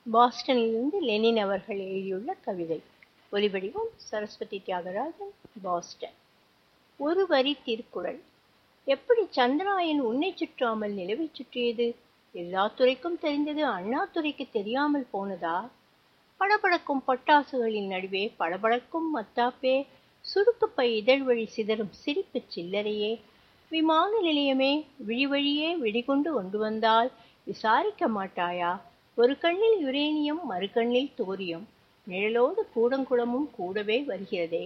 பாஸ்டனிலிருந்து Lenin அவர்கள் எழுதியுள்ள கவிதை ஒலிவடிவம் சரஸ்வதி தியாகராஜன் பாஸ்டன் ஒரு வரி திருக்குறள் எப்படி சந்திராயன் உன்னை சுற்றாமல் நிலவை சுற்றியது எல்லா துறைக்கும் தெரிந்தது அண்ணாதுரைக்கு தெரியாமல் போனதா படபடக்கும் பட்டாசுகளின் நடுவே படபடக்கும் மத்தாப்பே சுருக்குப்பை இதழ் வழி சிதறும் சிரிப்பு சில்லறையே விமான நிலையமே விழிவழியே வெடிகொண்டு கொண்டு வந்தால் விசாரிக்க மாட்டாயா ஒரு கண்ணில் யுரேனியம் மறு கண்ணில் தோரியம் நிழலோடு கூடங்குளமும் கூடவே வருகிறதே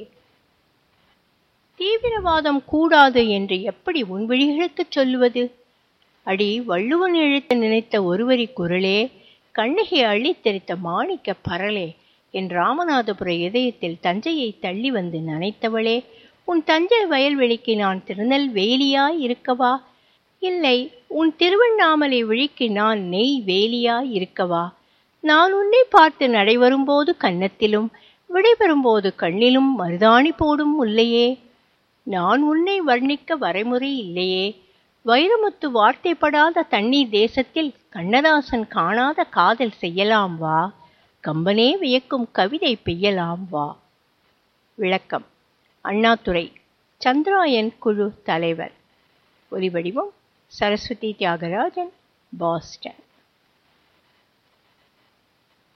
தீவிரவாதம் கூடாது என்று எப்படி உன் விழிகளுக்குச் சொல்லுவது அடி வள்ளுவன் எழுத்த நினைத்த ஒருவரி குரலே கண்ணகி அள்ளித் தெரித்த மாணிக்க பரலே என் ராமநாதபுர இதயத்தில் தஞ்சையை தள்ளி வந்து நனைத்தவளே உன் தஞ்சை வயல்வெளிக்கு நான் திருநெல்வேலியாய் இருக்கவா இல்லை உன் திருவண்ணாமலை விழிக்கு நான் நெய் வேலியாய் இருக்கவா நான் உன்னை பார்த்து நடைவரும்போது கன்னத்திலும் விடைபெறும்போது கண்ணிலும் மருதாணி போடும் முல்லையே நான் உன்னை வர்ணிக்க வரைமுறை இல்லையே வைரமுத்து வார்த்தைப்படாத தண்ணீர் தேசத்தில் கண்ணதாசன் காணாத காதல் செய்யலாம் வா கம்பனே வியக்கும் கவிதை பெய்யலாம் வா விளக்கம் அண்ணாதுரை சந்திராயன் குழு தலைவர் ஒலிவடிவம் சரஸ்வதி தியாகராஜன் பாஸ்டன்